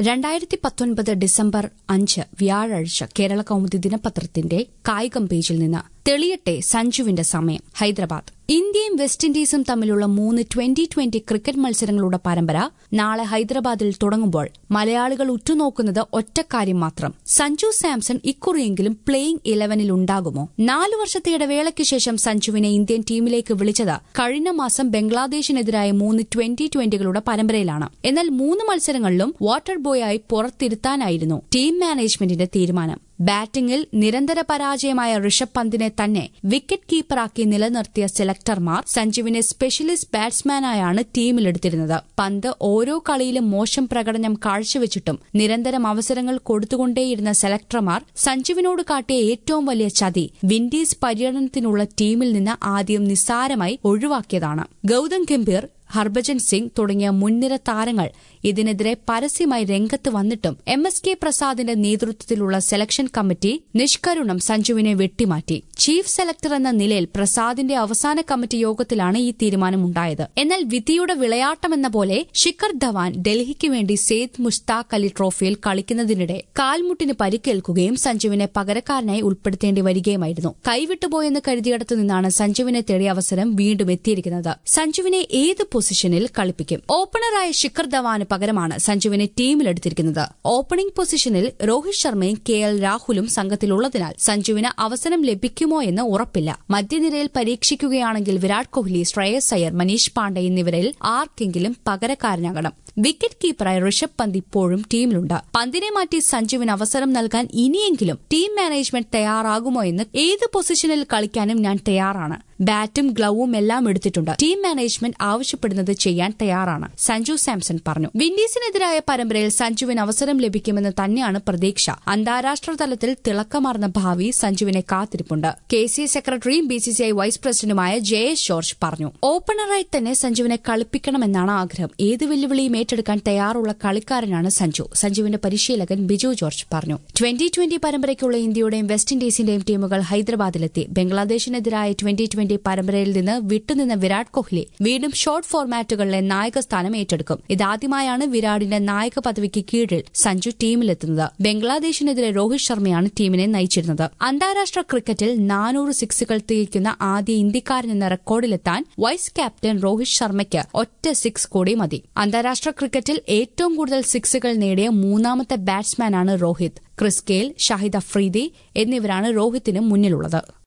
രണ്ടായിരത്തി പത്തൊൻപത് ഡിസംബർ അഞ്ച് വ്യാഴാഴ്ച കേരള കൗമുദി ദിനപത്രത്തിന്റെ കായികം പേജിൽ നിന്ന് തെളിയട്ടെ സഞ്ജുവിന്റെ സമയം ഹൈദരാബാദ് ഇന്ത്യയും വെസ്റ്റ് ഇൻഡീസും തമ്മിലുള്ള മൂന്ന് ട്വന്റി ട്വന്റി ക്രിക്കറ്റ് മത്സരങ്ങളുടെ പരമ്പര നാളെ ഹൈദരാബാദിൽ തുടങ്ങുമ്പോൾ മലയാളികൾ ഉറ്റുനോക്കുന്നത് ഒറ്റക്കാര്യം മാത്രം സഞ്ജു സാംസൺ ഇക്കുറിയെങ്കിലും പ്ലേയിംഗ് ഇലവനിൽ ഉണ്ടാകുമോ നാലു വർഷത്തെ ഇടവേളയ്ക്ക് ശേഷം സഞ്ജുവിനെ ഇന്ത്യൻ ടീമിലേക്ക് വിളിച്ചത് കഴിഞ്ഞ മാസം ബംഗ്ലാദേശിനെതിരായ മൂന്ന് ട്വന്റി ട്വന്റികളുടെ പരമ്പരയിലാണ് എന്നാൽ മൂന്ന് മത്സരങ്ങളിലും വാട്ടർ ബോയായി പുറത്തിരുത്താനായിരുന്നു ടീം മാനേജ്മെന്റിന്റെ തീരുമാനം ബാറ്റിംഗിൽ നിരന്തര പരാജയമായ ഋഷഭ് പന്തിനെ തന്നെ വിക്കറ്റ് കീപ്പറാക്കി നിലനിർത്തിയ സെലക്ടർമാർ സഞ്ജുവിനെ സ്പെഷ്യലിസ്റ്റ് ബാറ്റ്സ്മാനായാണ് ടീമിലെടുത്തിരുന്നത് പന്ത് ഓരോ കളിയിലും മോശം പ്രകടനം കാഴ്ചവെച്ചിട്ടും നിരന്തരം അവസരങ്ങൾ കൊടുത്തുകൊണ്ടേയിരുന്ന സെലക്ടർമാർ സഞ്ജുവിനോട് കാട്ടിയ ഏറ്റവും വലിയ ചതി വിൻഡീസ് പര്യടനത്തിനുള്ള ടീമിൽ നിന്ന് ആദ്യം നിസ്സാരമായി ഒഴിവാക്കിയതാണ് ഗൌതം ഗംഭീർ ഹർഭജൻ സിംഗ് തുടങ്ങിയ മുൻനിര താരങ്ങൾ ഇതിനെതിരെ പരസ്യമായി രംഗത്ത് വന്നിട്ടും എം എസ് കെ പ്രസാദിന്റെ നേതൃത്വത്തിലുള്ള സെലക്ഷൻ കമ്മിറ്റി നിഷ്കരുണം സഞ്ജുവിനെ വെട്ടിമാറ്റി ചീഫ് സെലക്ടർ എന്ന നിലയിൽ പ്രസാദിന്റെ അവസാന കമ്മിറ്റി യോഗത്തിലാണ് ഈ തീരുമാനമുണ്ടായത് എന്നാൽ വിധിയുടെ വിളയാട്ടമെന്ന പോലെ ശിഖർ ധവാൻ ഡൽഹിക്ക് വേണ്ടി സെയ്ദ് മുഷ്താഖ് അലി ട്രോഫിയിൽ കളിക്കുന്നതിനിടെ കാൽമുട്ടിന് പരിക്കേൽക്കുകയും സഞ്ജുവിനെ പകരക്കാരനായി ഉൾപ്പെടുത്തേണ്ടി വരികയുമായിരുന്നു കൈവിട്ടുപോയെന്ന് കരുതിയിടത്തു നിന്നാണ് സഞ്ജുവിനെ തേടിയ അവസരം വീണ്ടും എത്തിയിരിക്കുന്നത് സഞ്ജുവിനെ ഏത് പൊസിഷനിൽ കളിപ്പിക്കും ഓപ്പണറായ ശിഖർ ധവാന് പകരമാണ് സഞ്ജുവിനെ ടീമിലെടുത്തിരിക്കുന്നത് ഓപ്പണിംഗ് പൊസിഷനിൽ രോഹിത് ശർമ്മയും കെ എൽ രാഹുലും സംഘത്തിലുള്ളതിനാൽ സഞ്ജുവിന് അവസരം ലഭിക്കുമോ എന്ന് ഉറപ്പില്ല മധ്യനിരയിൽ പരീക്ഷിക്കുകയാണെങ്കിൽ വിരാട് കോഹ്ലി ശ്രേയസ് അയ്യർ മനീഷ് പാണ്ഡെ എന്നിവരിൽ ആർക്കെങ്കിലും പകരക്കാരനാകണം വിക്കറ്റ് കീപ്പറായ ഋഷഭ് പന്ത് ഇപ്പോഴും ടീമിലുണ്ട് പന്തിനെ മാറ്റി സഞ്ജുവിന് അവസരം നൽകാൻ ഇനിയെങ്കിലും ടീം മാനേജ്മെന്റ് തയ്യാറാകുമോ എന്ന് ഏത് പൊസിഷനിൽ കളിക്കാനും ഞാൻ തയ്യാറാണ് ബാറ്റും ഗ്ലൌവും എല്ലാം എടുത്തിട്ടുണ്ട് ടീം മാനേജ്മെന്റ് ആവശ്യപ്പെടുന്നത് ചെയ്യാൻ തയ്യാറാണ് സഞ്ജു സാംസൺ പറഞ്ഞു വിൻഡീസിനെതിരായ പരമ്പരയിൽ സഞ്ജുവിന് അവസരം ലഭിക്കുമെന്ന് തന്നെയാണ് പ്രതീക്ഷ അന്താരാഷ്ട്ര തലത്തിൽ തിളക്കമാർന്ന ഭാവി സഞ്ജുവിനെ കാത്തിരിപ്പുണ്ട് കെ സി സെക്രട്ടറിയും B C C I vice പ്രസിഡന്റുമായ ജയേഷ് ജോർജ് പറഞ്ഞു ഓപ്പണറായി തന്നെ സഞ്ജുവിനെ കളിപ്പിക്കണമെന്നാണ് ആഗ്രഹം ഏത് വെല്ലുവിളിയും ഏറ്റെടുക്കാൻ തയ്യാറുള്ള കളിക്കാരനാണ് സഞ്ജു സഞ്ജുവിന്റെ പരിശീലകൻ ബിജു ജോർജ് പറഞ്ഞു ട്വന്റി ട്വന്റി പരമ്പരയ്ക്കുള്ള ഇന്ത്യയുടെയും വെസ്റ്റ് ഇൻഡീസിന്റെയും ടീമുകൾ ഹൈദരാബാദിലെത്തി ബംഗ്ലാദേശിനെതിരായ ട്വന്റി ട്വന്റി പരമ്പരയിൽ നിന്ന് വിട്ടുനിന്ന വിരാട് കോഹ്ലി വീണ്ടും ഷോർട്ട് ഫോർമാറ്റുകളിലെ നായകസ്ഥാനം ഏറ്റെടുക്കും ഇതാദ്യമായാണ് വിരാടിന്റെ നായക പദവിക്ക് കീഴിൽ സഞ്ജു ടീമിലെത്തുന്നത് ബംഗ്ലാദേശിനെതിരെ രോഹിത് ശർമ്മയാണ് ടീമിനെ നയിച്ചിരുന്നത് അന്താരാഷ്ട്ര ക്രിക്കറ്റിൽ നാനൂറ് സിക്സുകൾ തികയ്ക്കുന്ന ആദ്യ ഇന്ത്യക്കാരൻ എന്ന റെക്കോർഡിലെത്താൻ വൈസ് ക്യാപ്റ്റൻ രോഹിത് ശർമ്മയ്ക്ക് ഒറ്റ സിക്സ് കൂടി മതി അന്താരാഷ്ട്ര ക്രിക്കറ്റിൽ ഏറ്റവും കൂടുതൽ സിക്സുകൾ നേടിയ മൂന്നാമത്തെ ബാറ്റ്സ്മാനാണ് രോഹിത് ക്രിസ് ഗെയിൽ ഷാഹിദ് അഫ്രീദി എന്നിവരാണ് രോഹിത്തിന് മുന്നിലുള്ളത്